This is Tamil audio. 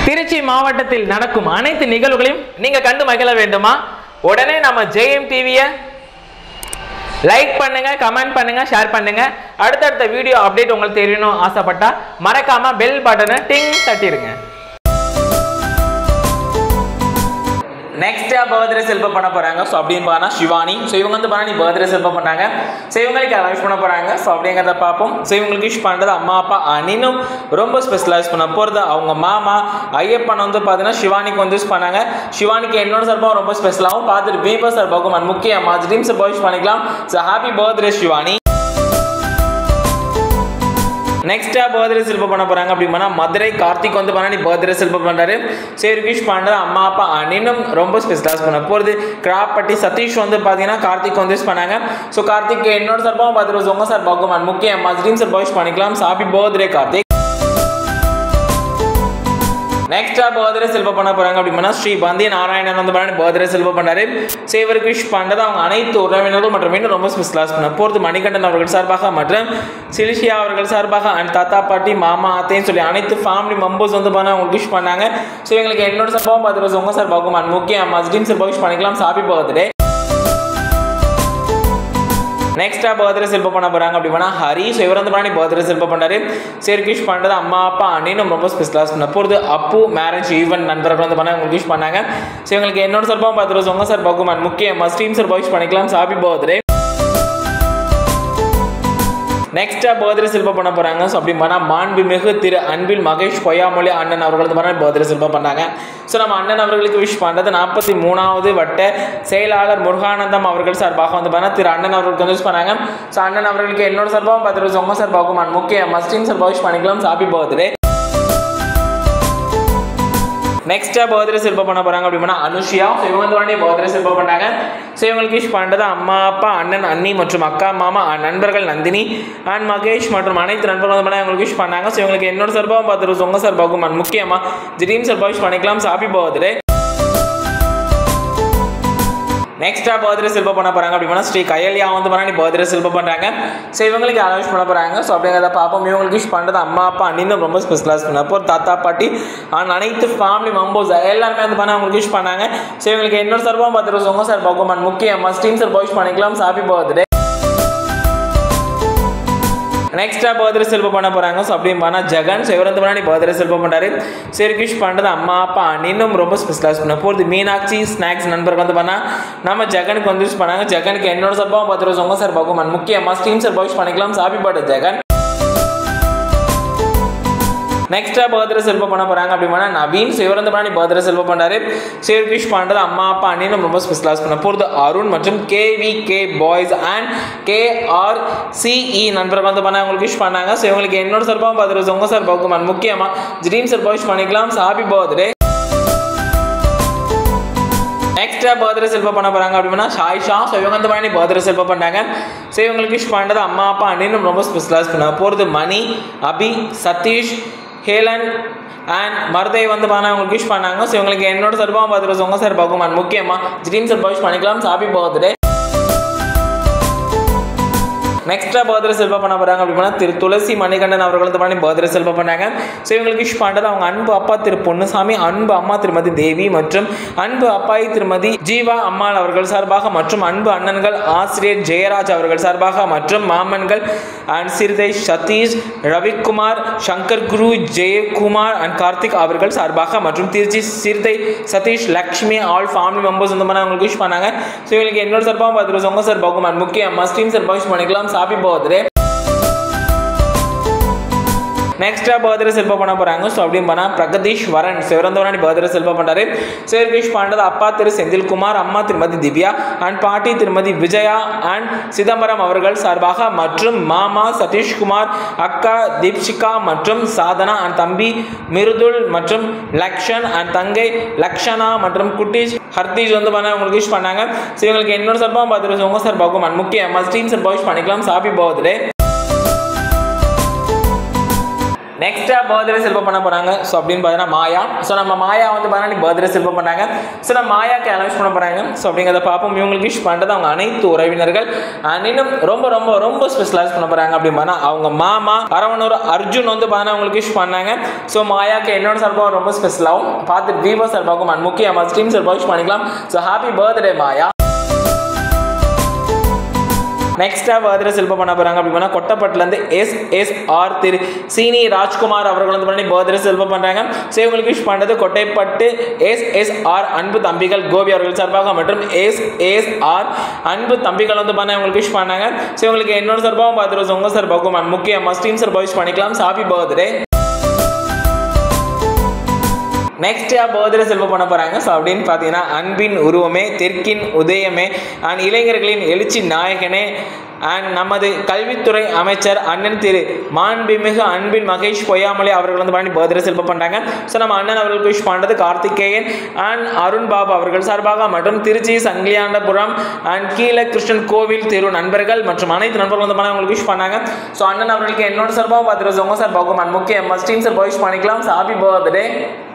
திருச்சி மாவட்டத்தில் நடக்கும் அனைத்து நிகழ்வுகளையும் நீங்க கண்டு மகிழ வேண்டுமா உடனே நம்ம ஜெயம் டிவியை லைக் பண்ணுங்க கமெண்ட் பண்ணுங்க ஷேர் பண்ணுங்க அடுத்தடுத்த வீடியோ அப்டேட் உங்களுக்கு தெரியணும் ஆசைப்பட்டா மறக்காம பெல் பட்டனை டிங் தட்டிடுங்க நெக்ஸ்டா பர்த்டே செலிப்ரேட் பண்ண போறாங்க ஸோ அப்படின்னு பார்த்தா சிவானி ஸோ இவங்க வந்து பண்ணி பர்த்டே செலிப்ரேட் பண்ணாங்க ஸோ இவங்களுக்கு அரேஞ்ச் பண்ண போறாங்க ஸோ அப்படிங்கிறத பார்ப்போம் ஸோ இவங்களுக்கு விஷ் பண்ணுறது அம்மா அப்பா அனினும் ரொம்ப ஸ்பெஷலைஸ் பண்ண போகிறது அவங்க மாமா ஐயப்பன் வந்து பார்த்தீங்கன்னா சிவானிக்கு வந்து யூஸ் பண்ணாங்க சிவானிக்கு என்னோட சார்பாக ரொம்ப ஸ்பெஷலாகவும் பார்த்துட்டு பீபா சார்பாகவும் and முக்கியமாக ட்ரீம் சார்பாக விஷ் பண்ணிக்கலாம் ஸோ ஹாப்பி பர்த்டே சிவானி நெக்ஸ்டா பர்த்டே செலிப்ரேட் பண்ண போறாங்க அப்படின்னா மதுரை கார்த்திக் வந்து பண்ணி பர்த்டே செலிப்ரேட் பண்றாரு சரி விஷ் பண்றது அம்மா அப்பா அண்ணனும் ரொம்ப ஸ்பெஷலாஸ் பண்ண போறது கிராப்பட்டி சதீஷ் வந்து பாத்தீங்கன்னா கார்த்திக் வந்து யூஸ் பண்ணாங்க ஸோ கார்த்திக் என்னோட சார்பாகவும் பார்த்துட்டு உங்க சார் பார்க்கும் முக்கிய அம்மா ட்ரீம் சார் விஷ் பண்ணிக்கலாம் ஹாப்பி பர்த்டே கார்த்திக் நெக்ஸ்டா பர்த்டே செல்வ பண்ண போறாங்க அப்படின்னா ஸ்ரீ பந்தி நாராயணன் வந்து பண்ணி பர்த்டே செல்வ பண்ணாரு ஸோ இவருக்கு விஷ் பண்றது அவங்க அனைத்து உறவினர்கள் மற்றும் இன்னும் ரொம்ப ஸ்பெஷலாஸ் பண்ண போகிறது மணிகண்டன் அவர்கள் சார்பாக மற்றும் சிலிஷியா அவர்கள் சார்பாக அண்ட் தாத்தா பாட்டி மாமா அத்தைன்னு சொல்லி அனைத்து ஃபேமிலி மெம்பர்ஸ் வந்து பண்ண அவங்களுக்கு விஷ் பண்ணாங்க ஸோ எங்களுக்கு என்னோட சார்பாகவும் பார்த்துட்டு உங்க சார்பாகவும் அண்ட் முக்கிய மஸ்டீம் சார்பாக விஷ் பண்ணிக்கலாம் ஹாப்பி பர்த்டே நெக்ஸ்டா பர்த்டே செல்ப பண்ண போறாங்க அப்படின்னா ஹரி ஸோ இவர் வந்து பண்ணி பர்த்டே செல்ப பண்ணாரு சரி விஷ் பண்ணுறது அம்மா அப்பா அண்ணனும் ரொம்ப ஸ்பெஷலாக பண்ண போகிறது அப்பு மேரேஜ் ஈவென்ட் நண்பர்கள் வந்து பண்ண உங்களுக்கு விஷ் பண்ணாங்க ஸோ இவங்களுக்கு என்னோட சார்பாக பார்த்துட்டு உங்க சார் பகுமான் முக்கிய மஸ்டீம் சார் விஷ் பண்ணிக்கலாம் ஹாப்பி பர்த்டே நெக்ஸ்டா பர்த்டே செல்ப பண்ண போறாங்க ஸோ அப்படி பண்ணா மாண்புமிகு திரு அன்பில் மகேஷ் பொய்யாமொழி அண்ணன் அவர்கள் வந்து பண்ண பர்த்டே செல்ப பண்ணாங்க ஸோ நம்ம அண்ணன் அவர்களுக்கு விஷ் பண்ணுறது நாற்பத்தி மூணாவது வட்ட செயலாளர் முருகானந்தம் அவர்கள் சார்பாக வந்து பண்ண திரு அண்ணன் அவர்களுக்கு வந்து விஷ் பண்ணாங்க ஸோ அண்ணன் அவர்களுக்கு என்னோட சார்பாகவும் பார்த்துட்டு உங்க சார்பாகவும் முக்கிய மஸ்டின் சார்பாக விஷ் பண்ணிக்கலாம் ஹாப்பி பர்த்டே நெக்ஸ்டா பர்த்டே செல்ப பண்ண போறாங்க அப்படின்னா அனுஷியா ஸோ இவங்க வந்து உடனே பர்த்டே செல்ப பண்ணாங்க ஸோ இவங்களுக்கு விஷ் பண்ணுறது அம்மா அப்பா அண்ணன் அண்ணி மற்றும் அக்கா மாமா அஹ் நண்பர்கள் நந்தினி அண்ட் மகேஷ் மற்றும் அனைத்து நண்பர்கள் வந்து பண்ண இவங்களுக்கு விஷ் பண்ணாங்க ஸோ இவங்களுக்கு என்னோட சார்பாகவும் பார்த்துட்டு உங்க சார்பாகவும் and முக்கியமாக ட்ரீம் சார்பாக விஷ் பண்ணிக்கலாம் ஹாப்பி பர்த்டே நெக்ஸ்டா பர்த்டே செல்ப பண்ண போறாங்க அப்படின்னா ஸ்ரீ கையலியா வந்து பண்ணி பர்த்டே செல்ப பண்றாங்க ஸோ இவங்களுக்கு அரேஞ்ச் பண்ண போறாங்க ஸோ அப்படிங்கிறத பார்ப்போம் இவங்களுக்கு விஷ் பண்ணுறது அம்மா அப்பா அண்ணின்னு ரொம்ப ஸ்பெஷலாக பண்ண அப்போ தாத்தா பாட்டி அண்ட் அனைத்து ஃபேமிலி மெம்பர்ஸ் எல்லாருமே வந்து பண்ண அவங்களுக்கு விஷ் பண்ணாங்க ஸோ இவங்களுக்கு என்னோட சார்பாக பார்த்துட்டு உங்க சார் பார்க்கும் அண்ட் முக்கிய மஸ்டீம் சார் விஷ் பண்ணிக்கலாம் ஹாப்பி பர்த்டே நெக்ஸ்டா பர்த்டே செல்ப பண்ண போறாங்க ஸோ அப்படின்னு பண்ணா ஜெகன் ஸோ இவர் வந்து பண்ணி பர்த்டே செல்ப பண்ணாரு சரி விஷ் பண்ணுறது அம்மா அப்பா இன்னும் ரொம்ப ஸ்பெஷலாக பண்ண போகிறது மீனாட்சி ஸ்நாக்ஸ் நண்பர்கள் வந்து பண்ணா நம்ம ஜெகனுக்கு வந்து யூஸ் பண்ணாங்க ஜெகனுக்கு என்னோட சார்பாகவும் பார்த்துட்டு உங்க சார் பார்க்கும் முக்கியமாக ஸ்டீம் சார் விஷ் பண்ணிக்கலாம் ஹாப்பி பர்த்டே ஜெகன் நெக்ஸ்டா பர்த்டே செல்ப பண்ண போறாங்க அப்படின்னா நவீன் ஸோ இவர் வந்து பண்ணி பர்த்டே செல்ப பண்ணாரு சேவ் விஷ் பண்ணுறது அம்மா அப்பா அண்ணினும் ரொம்ப ஸ்பெஷலாக பண்ண போகிறது அருண் மற்றும் KV K boys and K R CE நண்பர்கள் வந்து பண்ண அவங்களுக்கு விஷ் பண்ணாங்க ஸோ இவங்களுக்கு என்னோட சார்பாகவும் பார்த்துட்டு உங்க சார் பார்க்கும் முக்கியமாக ட்ரீம் சார் விஷ் பண்ணிக்கலாம் ஹாப்பி பர்த்டே நெக்ஸ்டா பர்த்டே செல்ப பண்ண போறாங்க அப்படின்னா ஷாய்ஷா ஸோ இவங்க வந்து பண்ணி பர்த்டே செல்ப பண்ணாங்க ஸோ இவங்களுக்கு விஷ் பண்ணுறது அம்மா அப்பா அண்ணினும் ரொம்ப ஸ்பெஷலாக பண்ண போகிறது மணி அபி சதீஷ் ஹேலன் அண்ட் மருதை வந்து பண்ண அவங்களுக்கு விஷ் பண்ணாங்க ஸோ இவங்களுக்கு என்னோட சார்பாக பார்த்துட்டு உங்க சார் பார்க்கும் முக்கியமாக ட்ரீம் சார் விஷ் பண்ணிக்கலாம் ஹாப்பி பர்த்டே நெக்ஸ்டா பர்த்டே செல்ப பண்ண போறாங்க அப்படின்னா திரு துளசி மணிகண்டன் அவர்கள் வந்து பண்ணி பர்த்டே செல்ப பண்ணாங்க ஸோ இவங்களுக்கு விஷ் பண்ணுறது அவங்க அன்பு அப்பா திரு பொன்னுசாமி அன்பு அம்மா திருமதி தேவி மற்றும் அன்பு அப்பாய் திருமதி ஜீவா அம்மாள் அவர்கள் சார்பாக மற்றும் அன்பு அண்ணன்கள் ஆசிரியர் ஜெயராஜ் அவர்கள் சார்பாக மற்றும் மாமன்கள் அண்ட் சிறுதை சதீஷ் ரவிக்குமார் சங்கர் குரு ஜெயக்குமார் அண்ட் கார்த்திக் அவர்கள் சார்பாக மற்றும் திருச்சி சிறுதை Sathish Lakshmi all family members வந்து பண்ண அவங்களுக்கு விஷ் பண்ணாங்க ஸோ இவங்களுக்கு என்னோட சார்பாக பார்த்துட்டு உங்க சார் பார்க்கும் முக்கிய மஸ்டீம் சார் விஷ் பண்ணிக்கலாம் ஹாப்பி பர்த்டே நெக்ஸ்டா பர்த்டே செல்ப பண்ண போறாங்க ஸோ அப்படின்னு பண்ணா பிரகதீஷ் வரன் சிவரந்தவராணி பர்த்டே செல்ப பண்றாரு சேர் விஷ் பண்றது அப்பா திரு செந்தில்குமார் அம்மா திருமதி திவ்யா அண்ட் பாட்டி திருமதி விஜயா அண்ட் சிதம்பரம் அவர்கள் சார்பாக மற்றும் மாமா சதீஷ்குமார் அக்கா தீப்ஷிகா மற்றும் சாதனா அண்ட் தம்பி மிருதுல் மற்றும் லக்ஷன் அண்ட் தங்கை லக்ஷனா மற்றும் குட்டீஷ் ஹர்தீஷ் வந்து பண்ண உங்களுக்கு விஷ் பண்ணாங்க ஸோ இவங்களுக்கு என்னோட சார்பாக பார்த்துட்டு உங்க சார் பார்க்கும் அண்ட் முக்கிய மஸ்டீம் சார் விஷ் பண்ணிக்கலாம் ஹாப்பி பர்த்டே நெக்ஸ்ட்டாக பர்த்டே செல்வம் பண்ண போகிறாங்க ஸோ அப்படின்னு பார்த்தீங்கன்னா மாயா ஸோ நம்ம மாயா வந்து பார்த்தீங்கன்னா பர்த்டே செல்வம் பண்ணாங்க ஸோ நம்ம மாயாக்கு அனௌன்ஸ் பண்ண போகிறாங்க ஸோ அப்படிங்கிறத பார்ப்போம் இவங்களுக்கு விஷ் பண்ணுறது அவங்க அனைத்து உறவினர்கள் and இன்னும் ரொம்ப ரொம்ப ரொம்ப ஸ்பெஷலைஸ் பண்ண போகிறாங்க அப்படின்னு பார்த்தா அவங்க மாமா அரவணூர் அர்ஜுன் வந்து பார்த்தீங்கன்னா அவங்களுக்கு விஷ் பண்ணாங்க ஸோ மாயாக்கு என்னோட சார்பாக ரொம்ப ஸ்பெஷலாகவும் பார்த்து வீவோ சார்பாகவும் and முக்கியமாக ஸ்ட்ரீம் சார்பாக விஷ் பண்ணிக்கலாம் ஸோ ஹாப்பி பர்த்டே மாயா நெக்ஸ்ட்டாக பர்த்டே செல்வம் பண்ண போகிறாங்க அப்படி பண்ணால் கொட்டப்பட்டிலேருந்து எஸ் எஸ் ஆர் திரு சீனி ராஜ்குமார் அவர்கள் வந்து பண்ணி பர்த்டே செல்வம் பண்ணுறாங்க ஸோ இவங்களுக்கு விஷ் பண்ணுறது கொட்டைப்பட்டு எஸ் எஸ் ஆர் அன்பு தம்பிகள் கோபி அவர்கள் சார்பாக மற்றும் எஸ் எஸ் ஆர் அன்பு தம்பிகள் வந்து பண்ண இவங்களுக்கு விஷ் பண்ணாங்க ஸோ இவங்களுக்கு என்னோட சார்பாகவும் பார்த்துருவோம் உங்கள் சார்பாகவும் முக்கியமாக ஸ்டீம் சார்பாக விஷ் பண்ணிக்கலாம் ஹாப்பி பர்த்டே நெக்ஸ்ட் பர்த்டே செல்வம் பண்ண போகிறாங்க ஸோ அப்படின்னு பார்த்தீங்கன்னா அன்பின் உருவமே தெற்கின் உதயமே அண்ட் இளைஞர்களின் எழுச்சி நாயகனே அண்ட் நமது கல்வித்துறை அமைச்சர் அண்ணன் திரு மாண்புமிகு அன்பின் மகேஷ் பொய்யாமொழி அவர்கள் வந்து பண்ணி பர்த்டே செல்வம் பண்ணுறாங்க ஸோ நம்ம அண்ணன் அவர்களுக்கு விஷ் பண்ணுறது கார்த்திகேயன் அண்ட் அருண் பாபு அவர்கள் சார்பாக மற்றும் திருச்சி சங்கிலியாண்டபுரம் அண்ட் கீழே கிருஷ்ணன் கோவில் தெரு நண்பர்கள் மற்றும் அனைத்து நண்பர்கள் வந்து பண்ண அவங்களுக்கு விஷ் பண்ணாங்க ஸோ அண்ணன் அவர்களுக்கு என்னோட சார்பாகவும் பார்த்துருவோம் உங்கள் சார்பாகவும் அண்ட் முக்கிய மஸ்டீன் சார்பாக விஷ் பண்ணிக்கலாம் ஹாப்பி பர்த்டே